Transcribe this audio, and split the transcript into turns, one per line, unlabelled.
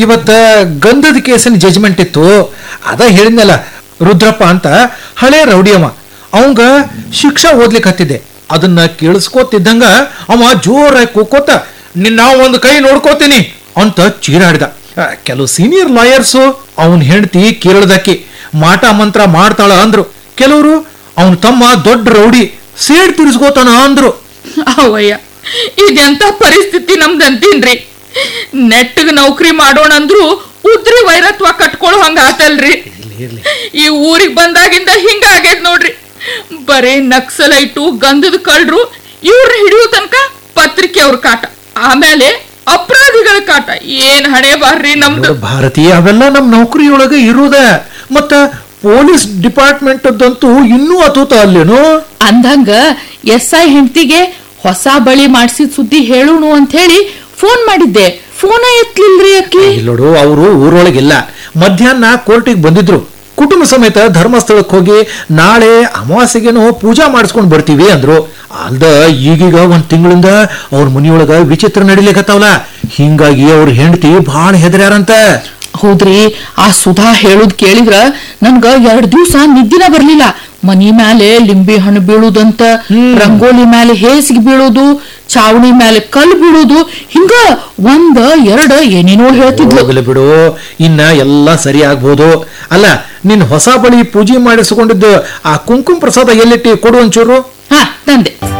ಇವತ್ತ ಗಂಧದ ಕೇಸಿನ ಜಜ್ಮೆಂಟ್ ಇತ್ತು ಅದ ಹೇಳಿದ್ನಲ್ಲ ರುದ್ರಪ್ಪ ಅಂತ ಹಳೆ ರೌಡಿಯವ ಅವಂಗ ಶಿಕ್ಷಾ ಓದ್ಲಿಕ್ಕೆ ಹತ್ತಿದೆ ಅದನ್ನ ಕೇಳಿಸ್ಕೋತಿದ್ದಂಗ ಅವ ಜೋರಾಗಿ ಕೂಕೋತ ನಿನ್ನ ಒಂದು ಕೈ ನೋಡ್ಕೋತೀನಿ ಅಂತ ಚೀರಾಡಿದ ಆ, ಕೆಲವು ಸೀನಿಯರ್ ಲಾಯರ್ಸು ಅವನ್ ಹೆಂಡತಿ ಕೇಳದಕ್ಕಿ ಮಾಟ ಮಂತ್ರ ಮಾಡ್ತಾಳ ಅಂದ್ರು ಕೆಲವರು ಅವನ್ ತಮ್ಮ ದೊಡ್ಡ ರೌಡಿ ಸೇಡ್ ತಿರ್ಸ್ಕೋತಾನ ಅಂದ್ರು
ಅವಯ್ಯ ಇದೆಂತ ಪರಿಸ್ಥಿತಿ ನಮ್ದಂತೀನ್ರಿ ನೆಟ್ಟಗ್ ನೌಕರಿ ಮಾಡೋಣ ಅಂದ್ರು ಉದ್ರಿ ವೈರತ್ವ ಕಟ್ಕೊಳ್ಳೋ ಹಂಗ ಆತಲ್ರಿ ಈ ಊರಿಗೆ ಬಂದಾಗಿಂದ ಹಿಂಗ ಆಗೈತ್ ನೋಡ್ರಿ ಬರೇ ನಕ್ಸಲೈಟು ಗಂಧದ ಕಳ್ರು ಇವ್ರನ್ನ ಹಿಡಿಯೋ ತನಕ ಪತ್ರಿಕೆ ಅವ್ರ ಕಾಟ ಆಮೇಲೆ ಅಪರಾಧಿಗಳ ಕಾಟ ಏನ್ ಹಣೆ ಬಾರ್ರಿ ನಮ್ದು
ನೋಡು ಭಾರತಿ ಅವೆಲ್ಲ ನಮ್ ನೌಕರಿಯೊಳಗೆ ಇರುದ ಮತ್ತ ಪೊಲೀಸ್ ಡಿಪಾರ್ಟ್ಮೆಂಟ್ ಅದಂತೂ ಇನ್ನೂ ಅತೂತ ಅಲ್ಲೇನು
ಅಂದಂಗ ಎಸ್ ಐ ಹೆಂಡತಿಗೆ ಹೊಸ ಬಳಿ ಮಾಡ್ಸಿದ ಸುದ್ದಿ ಹೇಳುಣು ಅಂತ ಹೇಳಿ ಫೋನ್ ಮಾಡಿದ್ದೆ ಫೋನ ಎತ್ಲಿಲ್ರಿ ಅಕ್ಕಿ
ಇಲ್ಲೋಡು ಅವರು ಊರೊಳಗಿಲ್ಲ ಮಧ್ಯಾಹ್ನ ಕೋರ್ಟಿಗೆ ಬಂದಿದ್ರು ಕುಟುಂಬ ಸಮೇತ ಧರ್ಮಸ್ಥಳಕ್ಕೆ ಹೋಗಿ ನಾಳೆ ಅಮಾವಾಸ್ಯೆಗೇನೋ ಪೂಜಾ ಮಾಡಿಸ್ಕೊಂಡ್ ಬರ್ತೀವಿ ಅಂದ್ರು ಅಲ್ದ ಈಗೀಗ ಒಂದ್ ತಿಂಗಳಿಂದ ಅವ್ರ ಮನಿಯೊಳಗ ವಿಚಿತ್ರ ನಡಿಲಿಕತ್ತಾವಲ್ಲ ಹಿಂಗಾಗಿ ಅವ್ರ ಹೆಂಡತಿ ಬಹಳ ಹೆದರ್ಯಾರಂತ
ಹೌದ್ರಿ ಆ ಸುಧಾ ಹೇಳುದ್ ಕೇಳಿದ್ರ ನನ್ಗ ಎರಡ್ ದಿವ್ಸ ನಿದ್ದಿನ ಬರ್ಲಿಲ್ಲ ಮನಿ ಮ್ಯಾಲೆ ಲಿಂಬೆ ಹಣ್ಣು ಬೀಳುದಂತ ರಂಗೋಲಿ ಮ್ಯಾಲೆ ಹೇಸಿಗೆ ಬೀಳುದು ಚಾವಣಿ ಮ್ಯಾಲೆ ಕಲ್ಲು ಬೀಳುದು ಹಿಂಗ ಒಂದ ಎರಡ ಏನೇನೋ ಹೇಳ್ತಿದ್ಲು
ಹೋಗ್ಲಿ ಬಿಡು ಇನ್ನ ಎಲ್ಲ ಸರಿ ಆಗ್ಬೋದು ಅಲ್ಲ ನಿನ್ ಹೊಸ ಬಳಿ ಪೂಜೆ ಮಾಡಿಸ್ಕೊಂಡಿದ್ದು ಆ ಕುಂಕುಮ ಪ್ರಸಾದ ಎಲ್ಲಿಟ್ಟಿ ಕೊಡು ಒಂಚೂರು
ಹಾ ತಂದೆ